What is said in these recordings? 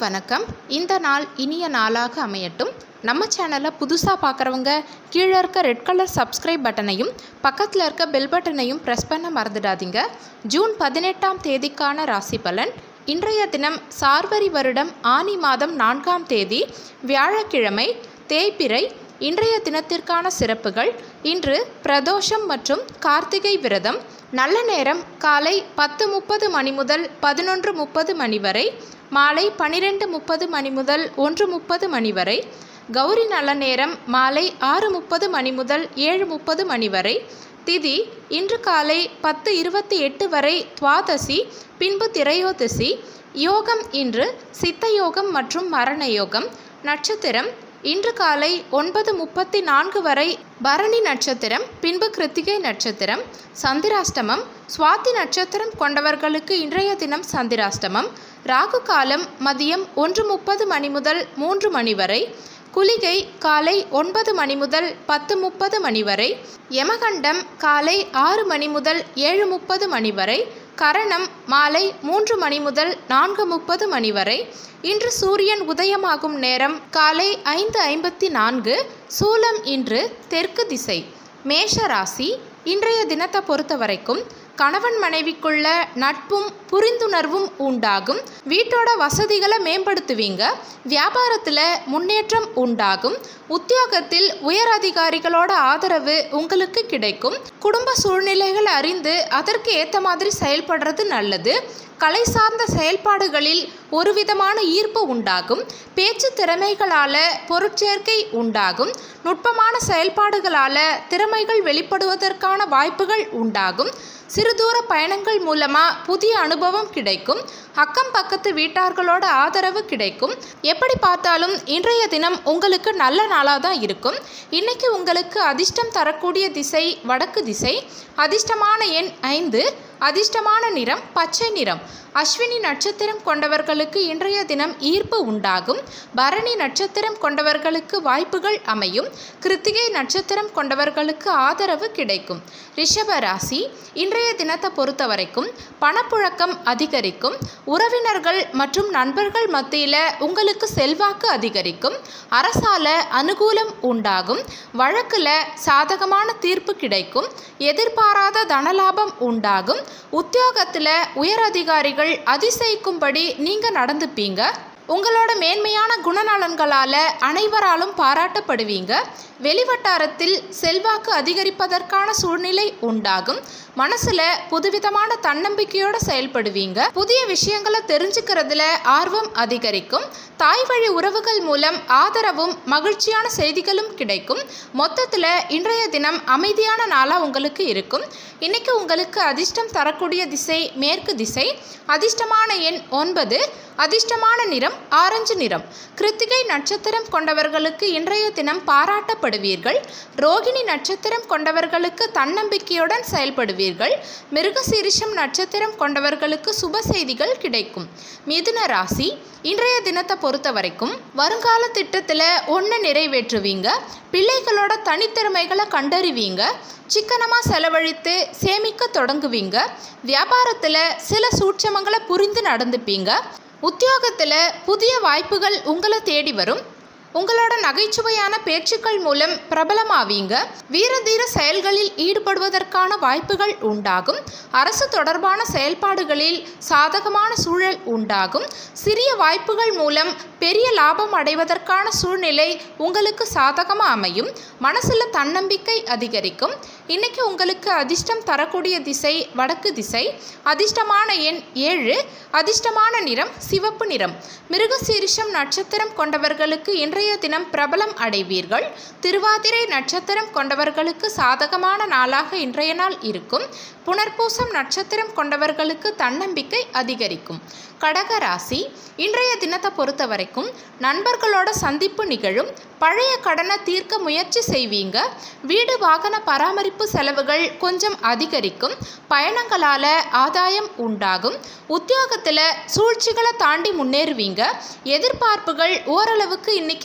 வணக்கம் இந்த நாள் இனிய நாளாக அமையட்டும் நம்ம சேனலை புதுசாக பார்க்குறவங்க கீழே இருக்க ரெட் கலர் சப்ஸ்கிரைப் பட்டனையும் பக்கத்தில் இருக்க பெல் பட்டனையும் ப்ரெஸ் பண்ண மறந்துடாதீங்க ஜூன் பதினெட்டாம் தேதிக்கான ராசி பலன் இன்றைய தினம் சார்வரி வருடம் ஆனி மாதம் நான்காம் தேதி வியாழக்கிழமை தேய்பிறை இன்றைய தினத்திற்கான சிறப்புகள் இன்று பிரதோஷம் மற்றும் கார்த்திகை விரதம் நல்ல நேரம் காலை பத்து முப்பது மணி முதல் பதினொன்று முப்பது மணி வரை மாலை பன்னிரெண்டு முப்பது மணி முதல் ஒன்று முப்பது மணி வரை கௌரி நல்ல நேரம் மாலை ஆறு முப்பது மணி முதல் ஏழு முப்பது மணி வரை திதி இன்று காலை பத்து இருபத்தி எட்டு வரை துவாதசி பின்பு திரையோதசி யோகம் இன்று சித்த யோகம் மற்றும் மரண யோகம் நட்சத்திரம் இன்று காலை ஒன்பது முப்பத்தி நான்கு வரை பரணி நட்சத்திரம் பின்பு கிருத்திகை நட்சத்திரம் சந்திராஷ்டமம் சுவாதி நட்சத்திரம் கொண்டவர்களுக்கு இன்றைய தினம் சந்திராஷ்டமம் ராகு காலம் மதியம் ஒன்று முப்பது மணி முதல் மூன்று மணி வரை குளிகை காலை ஒன்பது மணி முதல் பத்து முப்பது மணி வரை யமகண்டம் காலை ஆறு மணி முதல் ஏழு முப்பது மணி வரை கரணம் மாலை மூன்று மணி முதல் நான்கு முப்பது மணி வரை இன்று சூரியன் உதயமாகும் நேரம் காலை ஐந்து ஐம்பத்தி நான்கு சூலம் இன்று தெற்கு திசை மேஷ ராசி இன்றைய தினத்தை பொறுத்த வரைக்கும் கணவன் மனைவிக்குள்ள நட்பும் புரிந்துணர்வும் உண்டாகும் வீட்டோட வசதிகளை மேம்படுத்துவீங்க வியாபாரத்தில் முன்னேற்றம் உண்டாகும் உத்தியோகத்தில் உயர் அதிகாரிகளோட ஆதரவு உங்களுக்கு கிடைக்கும் குடும்ப சூழ்நிலைகள் அறிந்து அதற்கு ஏற்ற மாதிரி செயல்படுறது நல்லது கலை சார்ந்த செயல்பாடுகளில் ஒரு விதமான ஈர்ப்பு உண்டாகும் பேச்சு திறமைகளால் பொருட்சேர்க்கை உண்டாகும் நுட்பமான செயல்பாடுகளால் திறமைகள் வெளிப்படுவதற்கான வாய்ப்புகள் உண்டாகும் சிறு தூர பயணங்கள் மூலமாக புதிய அனுபவம் கிடைக்கும் அக்கம் பக்கத்து வீட்டார்களோட ஆதரவு கிடைக்கும் எப்படி பார்த்தாலும் இன்றைய தினம் உங்களுக்கு நல்ல நாளாக தான் இருக்கும் இன்னைக்கு உங்களுக்கு அதிர்ஷ்டம் தரக்கூடிய திசை வடக்கு திசை அதிர்ஷ்டமான எண் ஐந்து அதிர்ஷ்டமான நிறம் பச்சை நிறம் அஸ்வினி நட்சத்திரம் கொண்டவர்களுக்கு இன்றைய தினம் ஈர்ப்பு உண்டாகும் பரணி நட்சத்திரம் கொண்டவர்களுக்கு வாய்ப்புகள் அமையும் கிருத்திகை நட்சத்திரம் கொண்டவர்களுக்கு ஆதரவு கிடைக்கும் ரிஷப ராசி இன்றைய தினத்தை பொறுத்த வரைக்கும் பணப்புழக்கம் அதிகரிக்கும் உறவினர்கள் மற்றும் நண்பர்கள் மத்தியில் உங்களுக்கு செல்வாக்கு அதிகரிக்கும் அரசால அனுகூலம் உண்டாகும் வழக்கில் சாதகமான தீர்ப்பு கிடைக்கும் எதிர்பாராத தனலாபம் உண்டாகும் உத்தியோகத்தில் உயர் அதிகாரிகள் அதிசயிக்கும்படி நீங்கள் நடந்துப்பீங்க உங்களோட மேன்மையான குணநலன்களால் அனைவராலும் பாராட்டப்படுவீங்க வெளிவட்டாரத்தில் செல்வாக்கு அதிகரிப்பதற்கான சூழ்நிலை உண்டாகும் மனசில் புதுவிதமான தன்னம்பிக்கையோடு செயல்படுவீங்க புதிய விஷயங்களை தெரிஞ்சுக்கிறதுல ஆர்வம் அதிகரிக்கும் தாய் வழி உறவுகள் மூலம் ஆதரவும் மகிழ்ச்சியான செய்திகளும் கிடைக்கும் மொத்தத்தில் இன்றைய தினம் அமைதியான நாளாக உங்களுக்கு இருக்கும் இன்னைக்கு உங்களுக்கு அதிர்ஷ்டம் தரக்கூடிய திசை மேற்கு திசை அதிர்ஷ்டமான எண் ஒன்பது அதிர்ஷ்டமான நிறம் ஆரஞ்சு நிறம் கிருத்திகை நட்சத்திரம் கொண்டவர்களுக்கு இன்றைய தினம் பாராட்டப்படுவீர்கள் ரோகிணி நட்சத்திரம் கொண்டவர்களுக்கு தன்னம்பிக்கையுடன் செயல்படுவீர்கள் மிருகசீரிஷம் நட்சத்திரம் கொண்டவர்களுக்கு சுப செய்திகள் கிடைக்கும் மிதுன ராசி இன்றைய தினத்தை பொறுத்த வரைக்கும் வருங்கால திட்டத்தில் ஒன்று நிறைவேற்றுவீங்க பிள்ளைகளோட தனித்திறமைகளை கண்டறிவீங்க சிக்கனமாக செலவழித்து சேமிக்க தொடங்குவீங்க வியாபாரத்தில் சில சூட்சமங்களை புரிந்து நடந்துப்பீங்க உத்தியோகத்தில் புதிய வாய்ப்புகள் உங்களை தேடி வரும் உங்களோட நகைச்சுவையான பேச்சுக்கள் மூலம் பிரபலமாவீங்க வீரதீர செயல்களில் ஈடுபடுவதற்கான வாய்ப்புகள் உண்டாகும் அரசு தொடர்பான செயல்பாடுகளில் சாதகமான சூழல் உண்டாகும் சிறிய வாய்ப்புகள் மூலம் பெரிய லாபம் அடைவதற்கான சூழ்நிலை உங்களுக்கு சாதகமாக அமையும் மனசில் தன்னம்பிக்கை அதிகரிக்கும் இன்னைக்கு உங்களுக்கு அதிர்ஷ்டம் தரக்கூடிய திசை வடக்கு திசை அதிர்ஷ்டமான எண் ஏழு அதிர்ஷ்டமான நிறம் சிவப்பு நிறம் மிருகசீரிஷம் நட்சத்திரம் கொண்டவர்களுக்கு இன்றைய தினம் பிரபலம் அடைவீர்கள் திருவாதிரை நட்சத்திரம் கொண்டவர்களுக்கு சாதகமான நாளாக இன்றைய நாள் இருக்கும் புனர்பூசம் நட்சத்திரம் கொண்டவர்களுக்கு தன்னம்பிக்கை அதிகரிக்கும் கடக ராசி இன்றைய தினத்தை பொறுத்த வரைக்கும் நண்பர்களோட சந்திப்பு நிகழும் பழைய கடனை தீர்க்க முயற்சி செய்வீங்க வீடு வாகன பராமரிப்பு செலவுகள் கொஞ்சம் அதிகரிக்கும் பயணங்களால் ஆதாயம் உண்டாகும் உத்தியோகத்தில் சூழ்ச்சிகளை தாண்டி முன்னேறுவீங்க எதிர்பார்ப்புகள் ஓரளவுக்கு இன்னைக்கு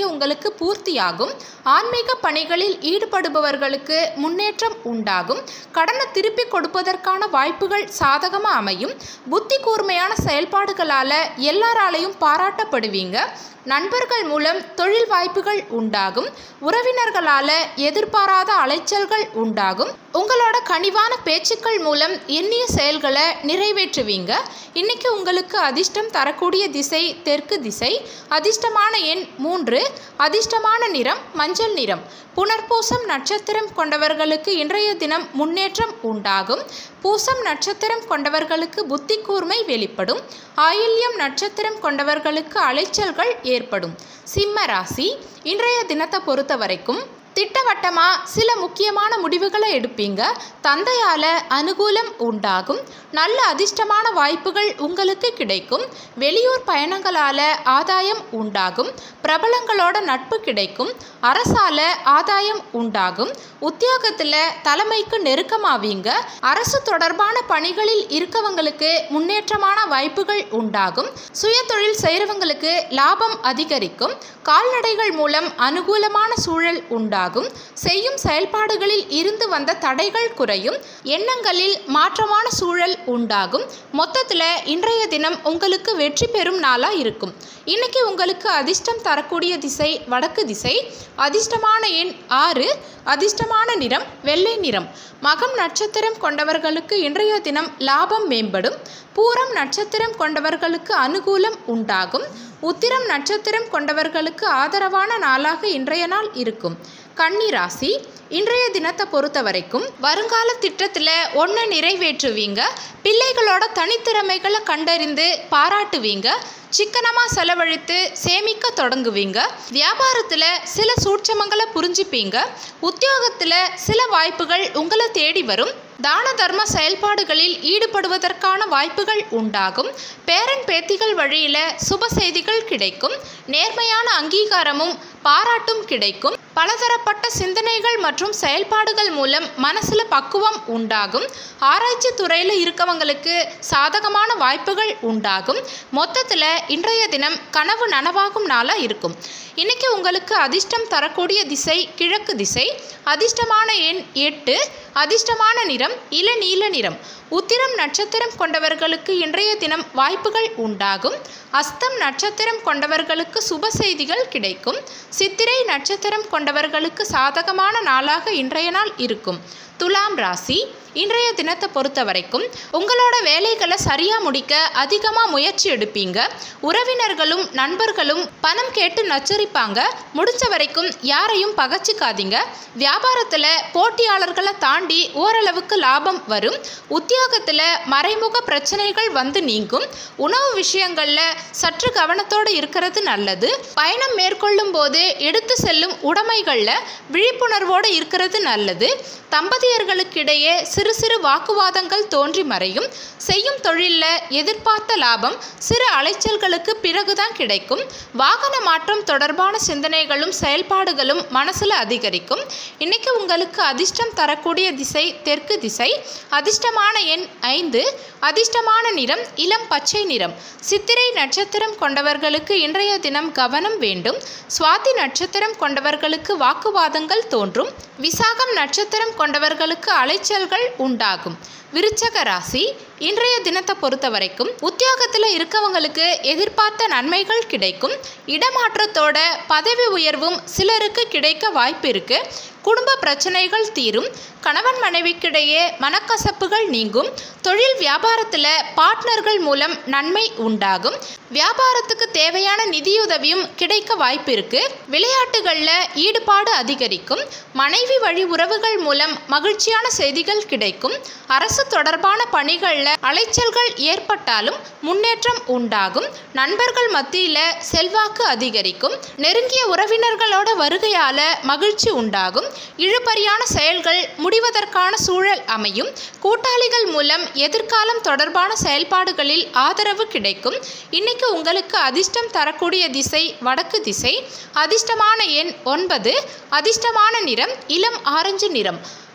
உங்களுக்கு பூர்த்தியாகும் ஆன்மீக பணிகளில் ஈடுபடுபவர்களுக்கு முன்னேற்றம் உண்டாகும் கடனை திருப்பி கொடுப்பதற்கான வாய்ப்புகள் சாதகமாக அமையும் புத்தி கூர்மையான செயல்பாடுகளால் எல்லாராலையும் பாராட்டப்படுவீங்க நண்பர்கள் மூலம் தொழில் வாய்ப்புகள் உண்டாகும் உறவினர்களால் எதிர்பாராத அலைச்சல்கள் உண்டாகும் உங்களோட கனிவான பேச்சுக்கள் மூலம் எண்ணிய செயல்களை நிறைவேற்றுவீங்க இன்னைக்கு உங்களுக்கு அதிர்ஷ்டம் தரக்கூடிய திசை தெற்கு திசை அதிர்ஷ்டமான எண் மூன்று அதிர்ஷ்டமான நிறம் மஞ்சள் நிறம் புனர்பூசம் நட்சத்திரம் கொண்டவர்களுக்கு இன்றைய தினம் முன்னேற்றம் உண்டாகும் பூசம் நட்சத்திரம் கொண்டவர்களுக்கு புத்தி கூர்மை வெளிப்படும் ஆயில்யம் நட்சத்திரம் கொண்டவர்களுக்கு அலைச்சல்கள் ஏற்படும் சிம்ம ராசி இன்றைய தினத்தை பொறுத்த வரைக்கும் திட்டவட்டமாக சில முக்கியமான முடிவுகளை எடுப்பீங்க தந்தையால் அனுகூலம் உண்டாகும் நல்ல அதிர்ஷ்டமான வாய்ப்புகள் உங்களுக்கு கிடைக்கும் வெளியூர் பயணங்களால் ஆதாயம் உண்டாகும் பிரபலங்களோட நட்பு கிடைக்கும் அரசால ஆதாயம் உண்டாகும் உத்தியோகத்தில் தலைமைக்கு நெருக்கமாவீங்க அரசு தொடர்பான பணிகளில் இருக்கவங்களுக்கு முன்னேற்றமான வாய்ப்புகள் உண்டாகும் சுய தொழில் செய்கிறவங்களுக்கு லாபம் அதிகரிக்கும் கால்நடைகள் மூலம் அனுகூலமான சூழல் உண்டாகும் செய்யும் செயல்பாடுகளில் இருந்து வந்த தடைகள் குறையும் எண்ணங்களில் மாற்றமான சூழல் உண்டாகும் மொத்தத்தில் இன்றைய தினம் உங்களுக்கு வெற்றி பெறும் நாளாக இருக்கும் இன்னைக்கு உங்களுக்கு அதிர்ஷ்டம் தரக்கூடிய திசை வடக்கு திசை அதிர்ஷ்டமான எண் ஆறு அதிர்ஷ்டமான நிறம் வெள்ளை நிறம் மகம் நட்சத்திரம் கொண்டவர்களுக்கு இன்றைய தினம் லாபம் மேம்படும் பூரம் நட்சத்திரம் கொண்டவர்களுக்கு அனுகூலம் உண்டாகும் உத்திரம் நட்சத்திரம் கொண்டவர்களுக்கு ஆதரவான நாளாக இன்றைய நாள் இருக்கும் கன்னி ராசி இன்றைய தினத்தை பொறுத்த வரைக்கும் வருங்கால திட்டத்தில் ஒன்று நிறைவேற்றுவீங்க பிள்ளைகளோட தனித்திறமைகளை கண்டறிந்து பாராட்டுவீங்க சிக்கனமாக செலவழித்து சேமிக்க தொடங்குவீங்க வியாபாரத்தில் சில சூட்சமங்களை புரிஞ்சுப்பீங்க உத்தியோகத்தில் சில வாய்ப்புகள் உங்களை தேடி வரும் தான தர்ம செயல்பாடுகளில் ஈடுபடுவதற்கான வாய்ப்புகள் உண்டாகும் பேரன் பேத்திகள் வழியில் சுப செய்திகள் கிடைக்கும் நேர்மையான அங்கீகாரமும் பாராட்டும் கிடைக்கும் பலதரப்பட்ட சிந்தனைகள் மற்றும் செயல்பாடுகள் மூலம் மனசில் பக்குவம் உண்டாகும் ஆராய்ச்சி துறையில் இருக்கவங்களுக்கு சாதகமான வாய்ப்புகள் உண்டாகும் மொத்தத்தில் இன்றைய தினம் கனவு நனவாகும் நாளாக இருக்கும் இன்னைக்கு உங்களுக்கு அதிர்ஷ்டம் தரக்கூடிய திசை கிழக்கு திசை அதிர்ஷ்டமான எண் எட்டு அதிர்ஷ்டமான நிறம் இளநீல நிறம் உத்திரம் நட்சத்திரம் கொண்டவர்களுக்கு இன்றைய தினம் வாய்ப்புகள் உண்டாகும் அஸ்தம் நட்சத்திரம் கொண்டவர்களுக்கு சுப செய்திகள் கிடைக்கும் சித்திரை நட்சத்திரம் கொண்டவர்களுக்கு சாதகமான நாளாக இன்றைய நாள் இருக்கும் துலாம் ராசி இன்றைய தினத்தை பொறுத்த வரைக்கும் உங்களோட வேலைகளை சரியாக முடிக்க அதிகமாக முயற்சி எடுப்பீங்க உறவினர்களும் நண்பர்களும் பணம் கேட்டு நச்சரிப்பாங்க முடிஞ்ச வரைக்கும் யாரையும் பகச்சிக்காதீங்க வியாபாரத்தில் போட்டியாளர்களை தாண்டி ஓரளவுக்கு லாபம் வரும் உத்தியோகத்தில் மறைமுக பிரச்சனைகள் வந்து நீங்கும் உணவு விஷயங்களில் சற்று கவனத்தோடு இருக்கிறது நல்லது பயணம் மேற்கொள்ளும் போது எடுத்து செல்லும் உடைமைகளில் விழிப்புணர்வோடு இருக்கிறது நல்லது தம்பதியர்களுக்கிடையே சிறு சிறு வாக்குவாதங்கள் தோன்றி மறையும் செய்யும் தொழிலில் எதிர்பார்த்த லாபம் சிறு அலைச்சல்களுக்கு பிறகுதான் கிடைக்கும் வாகன மாற்றம் தொடர்பான சிந்தனைகளும் செயல்பாடுகளும் மனசில் அதிகரிக்கும் இன்னைக்கு உங்களுக்கு அதிர்ஷ்டம் தரக்கூடிய திசை தெற்கு திசை அதிர்ஷ்டமான எண் ஐந்து அதிர்ஷ்டமான நிறம் இளம் பச்சை நிறம் சித்திரை நட்சத்திரம் கொண்டவர்களுக்கு இன்றைய தினம் கவனம் வேண்டும் சுவாதி நட்சத்திரம் கொண்டவர்களுக்கு வாக்குவாதங்கள் தோன்றும் விசாகம் நட்சத்திரம் கொண்டவர்களுக்கு அலைச்சல்கள் உண்டாகும் விருச்சக ராசி இன்றைய தினத்தை பொறுத்த வரைக்கும் உத்தியோகத்தில் இருக்கவங்களுக்கு எதிர்பார்த்த நன்மைகள் கிடைக்கும் இடமாற்றத்தோட பதவி உயர்வும் சிலருக்கு கிடைக்க வாய்ப்பு இருக்கு குடும்ப பிரச்சனைகள் தீரும் கணவன் மனைவிக்கிடையே மனக்கசப்புகள் நீங்கும் தொழில் வியாபாரத்தில் பார்ட்னர்கள் மூலம் நன்மை உண்டாகும் வியாபாரத்துக்கு தேவையான நிதியுதவியும் கிடைக்க வாய்ப்பு இருக்கு விளையாட்டுகளில் ஈடுபாடு அதிகரிக்கும் மனைவி வழி உறவுகள் மூலம் மகிழ்ச்சியான செய்திகள் கிடைக்கும் அரசு தொடர்பான பணிகளில் அலைச்சல்கள் ஏற்பட்டாலும் முன்னேற்றம் உண்டாகும் நண்பர்கள் மத்தியில் செல்வாக்கு அதிகரிக்கும் நெருங்கிய உறவினர்களோட வருகையால மகிழ்ச்சி உண்டாகும் இழுபறியான செயல்கள் முடிவதற்கான சூழல் அமையும் கூட்டாளிகள் மூலம் எதிர்காலம் தொடர்பான செயல்பாடுகளில் ஆதரவு கிடைக்கும் இன்னைக்கு உங்களுக்கு அதிர்ஷ்டம் தரக்கூடிய திசை வடக்கு திசை அதிர்ஷ்டமான எண் ஒன்பது அதிர்ஷ்டமான நிறம் இளம் ஆரஞ்சு நிறம்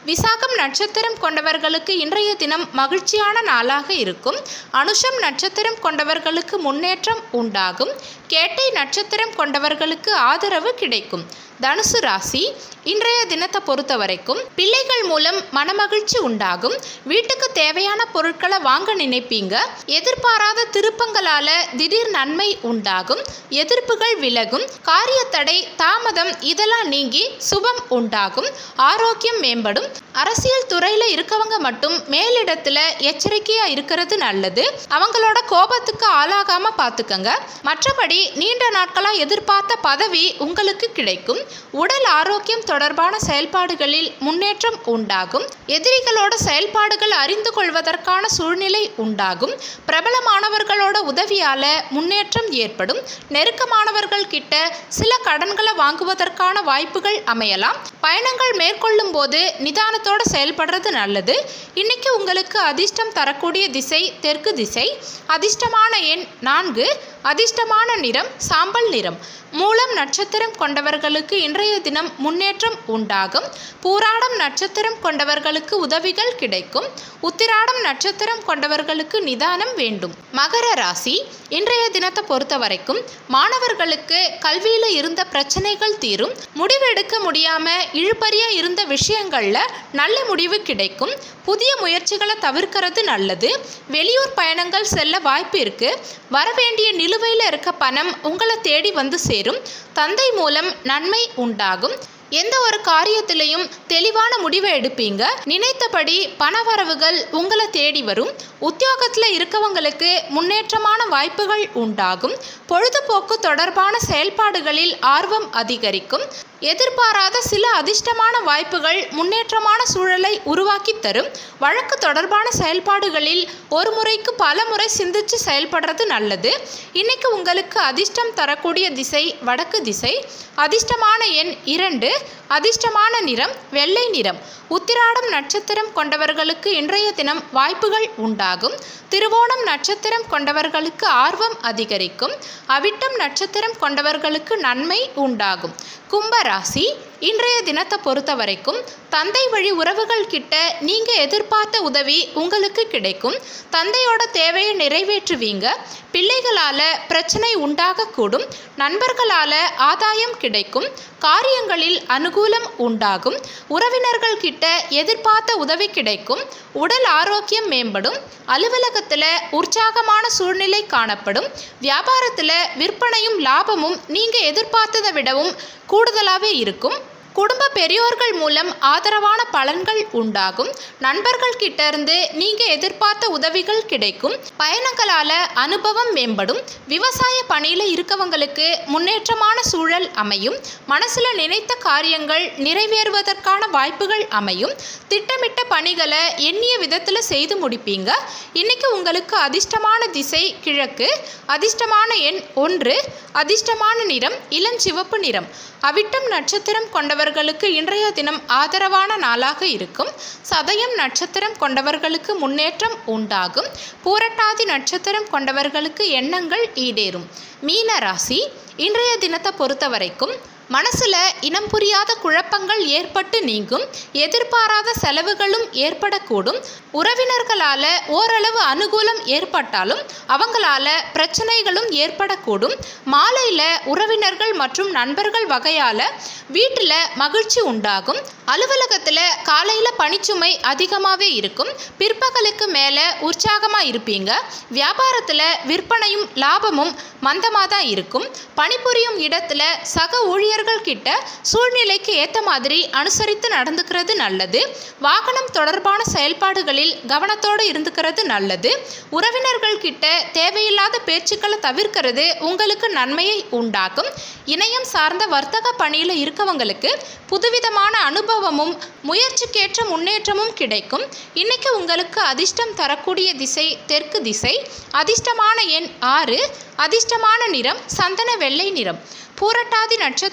விசாகம் நட்சத்திரம் கொண்டவர்களுக்கு இன்றைய தினம் மகிழ்ச்சியான நாளாக இருக்கும் அனுஷம் நட்சத்திரம் கொண்டவர்களுக்கு முன்னேற்றம் உண்டாகும் கேட்டை நட்சத்திரம் கொண்டவர்களுக்கு ஆதரவு கிடைக்கும் தனுசு ராசி இன்றைய தினத்தை பொறுத்த வரைக்கும் பிள்ளைகள் மூலம் மனமகிழ்ச்சி உண்டாகும் வீட்டுக்கு தேவையான பொருட்களை வாங்க நினைப்பீங்க எதிர்பாராத திருப்பங்களால திடீர் நன்மை உண்டாகும் எதிர்ப்புகள் விலகும் காரிய தடை தாமதம் இதெல்லாம் நீங்கி சுபம் உண்டாகும் ஆரோக்கியம் மேம்படும் அரசியல் துறையில இருக்கவங்க மட்டும் மேலிடத்துல எச்சரிக்கையா இருக்கிறது நல்லது அவங்களோட கோபத்துக்கு ஆளாகாம பார்த்துக்கங்க மற்றபடி நீண்ட நாட்களா எதிர்பார்த்த பதவி உங்களுக்கு கிடைக்கும் உடல் ஆரோக்கியம் தொடர்பான செயல்பாடுகளில் முன்னேற்றம் உண்டாகும் எதிரிகளோட செயல்பாடுகள் அறிந்து கொள்வதற்கான சூழ்நிலை உண்டாகும் பிரபலமானவர்களோட உதவியால முன்னேற்றம் ஏற்படும் நெருக்கமானவர்கள் கிட்ட சில கடன்களை வாங்குவதற்கான வாய்ப்புகள் அமையலாம் பயணங்கள் மேற்கொள்ளும் போது நிதானத்தோட செயல்படுறது நல்லது இன்னைக்கு உங்களுக்கு அதிர்ஷ்டம் தரக்கூடிய திசை தெற்கு திசை அதிர்ஷ்டமான எண் நான்கு அதிர்ஷ்டமான நிறம் சாம்பல் நிறம் மூலம் நட்சத்திரம் கொண்டவர்களுக்கு இன்றைய தினம் முன்னேற்றம் உண்டாகும் பூராடம் நட்சத்திரம் கொண்டவர்களுக்கு உதவிகள் கிடைக்கும் உத்திராடம் நட்சத்திரம் கொண்டவர்களுக்கு நிதானம் வேண்டும் மகர ராசி இன்றைய தினத்தை பொறுத்த வரைக்கும் மாணவர்களுக்கு கல்வியில் இருந்த பிரச்சனைகள் தீரும் முடிவெடுக்க முடியாம இழுபறியா இருந்த விஷயங்கள்ல நல்ல முடிவு கிடைக்கும் புதிய முயற்சிகளை தவிர்க்கிறது நல்லது வெளியூர் பயணங்கள் செல்ல வாய்ப்பு இருக்கு வரவேண்டிய நிலுவையில் இருக்க பணம் உங்களை தேடி வந்து சேரும் தந்தை மூலம் நன்மை உண்டாகும் எந்த ஒரு காரியத்திலையும் தெளிவான முடிவை எடுப்பீங்க நினைத்தபடி பணவரவுகள் உங்களை தேடி வரும் உத்தியோகத்தில் இருக்கவங்களுக்கு முன்னேற்றமான வாய்ப்புகள் உண்டாகும் பொழுதுபோக்கு தொடர்பான செயல்பாடுகளில் ஆர்வம் அதிகரிக்கும் எதிர்பாராத சில அதிர்ஷ்டமான வாய்ப்புகள் முன்னேற்றமான சூழலை உருவாக்கி தரும் வழக்கு தொடர்பான செயல்பாடுகளில் ஒரு முறைக்கு பல முறை சிந்திச்சு செயல்படுறது நல்லது இன்னைக்கு உங்களுக்கு அதிர்ஷ்டம் தரக்கூடிய திசை வடக்கு திசை அதிர்ஷ்டமான எண் இரண்டு அதிர்ஷ்டமான நிறம் வெள்ளை நிறம் உத்திராடம் நட்சத்திரம் கொண்டவர்களுக்கு இன்றைய தினம் வாய்ப்புகள் உண்டாகும் திருவோணம் நட்சத்திரம் கொண்டவர்களுக்கு ஆர்வம் அதிகரிக்கும் அவிட்டம் நட்சத்திரம் கொண்டவர்களுக்கு நன்மை உண்டாகும் கும்பராசி இன்றைய தினத்தை பொறுத்த வரைக்கும் தந்தை வழி உறவுகள் கிட்ட நீங்க எதிர்பார்த்த உதவி உங்களுக்கு கிடைக்கும் தந்தையோட தேவையை நிறைவேற்றுவீங்க பிள்ளைகளால பிரச்சனை உண்டாகக்கூடும் நண்பர்களால ஆதாயம் கிடைக்கும் காரியங்களில் அனுகூலம் உண்டாகும் உறவினர்கள் கிட்ட எதிர்பார்த்த உதவி கிடைக்கும் உடல் ஆரோக்கியம் மேம்படும் அலுவலகத்தில் உற்சாகமான சூழ்நிலை காணப்படும் வியாபாரத்தில் விற்பனையும் லாபமும் நீங்கள் எதிர்பார்த்ததை விடவும் கூடுதலாகவே இருக்கும் குடும்ப பெரியோர்கள் மூலம் ஆதரவான பலன்கள் உண்டாகும் நண்பர்கள் கிட்ட இருந்து நீங்க எதிர்பார்த்த உதவிகள் கிடைக்கும் பயணங்களால அனுபவம் மேம்படும் விவசாய பணியில இருக்கவங்களுக்கு முன்னேற்றமான சூழல் அமையும் மனசுல நினைத்த காரியங்கள் நிறைவேறுவதற்கான வாய்ப்புகள் அமையும் திட்டமிட்ட பணிகளை எண்ணிய விதத்துல செய்து முடிப்பீங்க இன்னைக்கு உங்களுக்கு அதிர்ஷ்டமான திசை கிழக்கு அதிர்ஷ்டமான எண் ஒன்று அதிர்ஷ்டமான நிறம் இளஞ்சிவப்பு நிறம் அவிட்டம் நட்சத்திரம் கொண்டவர்களுக்கு இன்றைய தினம் ஆதரவான நாளாக இருக்கும் சதயம் நட்சத்திரம் கொண்டவர்களுக்கு முன்னேற்றம் உண்டாகும் பூரட்டாதி நட்சத்திரம் கொண்டவர்களுக்கு எண்ணங்கள் ஈடேறும் மீன ராசி இன்றைய தினத்தை பொறுத்த வரைக்கும் மனசுல இனம் புரியாத குழப்பங்கள் ஏற்பட்டு நீங்கும் எதிர்பாராத செலவுகளும் ஏற்படக்கூடும் உறவினர்களால ஓரளவு அனுகூலம் ஏற்பட்டாலும் அவங்களால பிரச்சனைகளும் ஏற்படக்கூடும் மாலையில உறவினர்கள் மற்றும் நண்பர்கள் வகையால வீட்டில் மகிழ்ச்சி உண்டாகும் அலுவலகத்தில் காலையில் பணிச்சுமை அதிகமாகவே இருக்கும் பிற்பகலுக்கு மேலே உற்சாகமாக இருப்பீங்க வியாபாரத்தில் விற்பனையும் லாபமும் மந்தமாக தான் இருக்கும் பணிபுரியும் இடத்துல சக ஊழியர்கள் கிட்ட சூழ்நிலைக்கு ஏற்ற மாதிரி அனுசரித்து நடந்துக்கிறது நல்லது வாகனம் தொடர்பான செயல்பாடுகளில் கவனத்தோடு இருந்துக்கிறது நல்லது உறவினர்கள் கிட்ட தேவையில்லாத பேச்சுக்களை தவிர்க்கிறது உங்களுக்கு நன்மையை உண்டாக்கும் இணையம் சார்ந்த வர்த்தக பணியில் இருக்கவங்களுக்கு புதுவிதமான அனுபவமும் முயற்சிக்கேற்ற முன்னேற்றமும் கிடைக்கும் இன்னைக்கு உங்களுக்கு அதிர்ஷ்டம் தரக்கூடிய திசை தெற்கு திசை அதிர்ஷ்டமான எண் ஆறு அதிர்ஷ்டமான நிறம் சந்தன வெள்ளை நிறம் பூரட்டாதி நட்சத்திரம்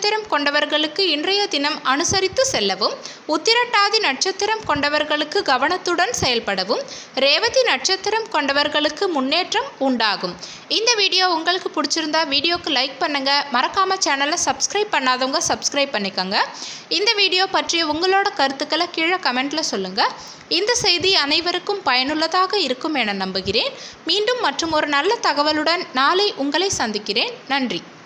நட்சத்திரம் கொண்டவர்களுக்கு இன்றைய தினம் அனுசரித்து செல்லவும் உத்திரட்டாதி நட்சத்திரம் கொண்டவர்களுக்கு கவனத்துடன் செயல்படவும் ரேவதி நட்சத்திரம் கொண்டவர்களுக்கு முன்னேற்றம் உண்டாகும் இந்த வீடியோ உங்களுக்கு பிடிச்சிருந்தா வீடியோக்கு லைக் பண்ணுங்க மறக்காம சேனலை சப்ஸ்கிரைப் பண்ணாதவங்க சப்ஸ்கிரைப் பண்ணிக்கோங்க இந்த வீடியோ பற்றி உங்களோட கருத்துக்களை கீழே கமெண்ட்ல சொல்லுங்க இந்த செய்தி அனைவருக்கும் பயனுள்ளதாக இருக்கும் என நம்புகிறேன் மீண்டும் மற்றும் ஒரு நல்ல தகவலுடன் நாளை உங்களை சந்திக்கிறேன் நன்றி